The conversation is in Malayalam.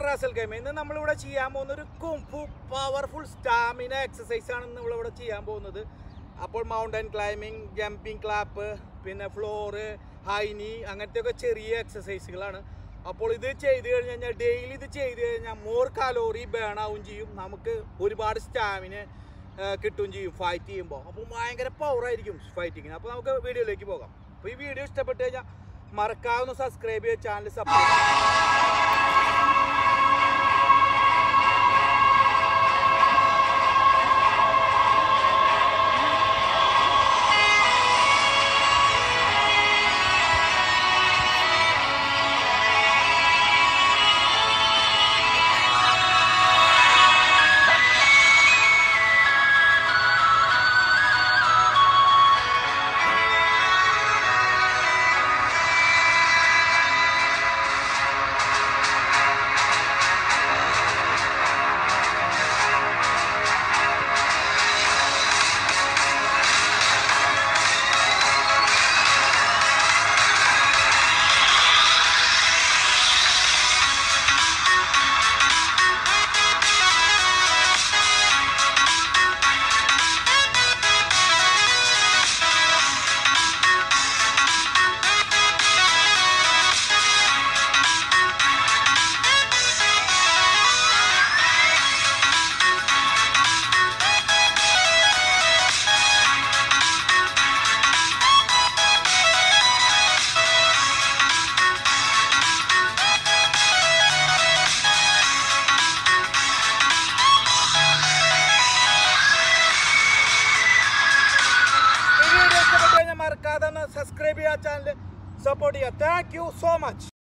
റാസൽ ഗെയിം ഇന്ന് നമ്മളിവിടെ ചെയ്യാൻ പോകുന്ന ഒരു കുംഫു പവർഫുൾ സ്റ്റാമിന എക്സസൈസ് ആണ് നമ്മളിവിടെ ചെയ്യാൻ പോകുന്നത് അപ്പോൾ മൗണ്ടൻ ക്ലൈമ്പിംഗ് ജമ്പിങ് ക്ലാപ്പ് പിന്നെ ഫ്ലോറ് ഹൈനി അങ്ങനത്തെ ഒക്കെ ചെറിയ എക്സസൈസുകളാണ് അപ്പോൾ ഇത് ചെയ്ത് കഴിഞ്ഞ് കഴിഞ്ഞാൽ ഡെയിലി ഇത് ചെയ്ത് കഴിഞ്ഞാൽ മോർ കാലോറി ബേൺ ആവും ചെയ്യും നമുക്ക് ഒരുപാട് സ്റ്റാമിന കിട്ടുകയും ചെയ്യും ഫൈറ്റ് ചെയ്യുമ്പോൾ അപ്പോൾ ഭയങ്കര പവറായിരിക്കും ഫൈറ്റിങ്ങിന് അപ്പോൾ നമുക്ക് വീഡിയോയിലേക്ക് പോകാം അപ്പോൾ ഈ വീഡിയോ ഇഷ്ടപ്പെട്ട് കഴിഞ്ഞാൽ മറക്കാവുന്ന സബ്സ്ക്രൈബ് ചെയ്യുക ചാനൽ സപ്പോർട്ട് ഈ വീഡിയോ ഇഷ്ടപ്പെട്ട് കഴിഞ്ഞാൽ മറക്കാതെ സബ്സ്ക്രൈബ് ചെയ്യുക ചാനൽ സപ്പോർട്ട് ചെയ്യുക താങ്ക് യു സോ മച്ച്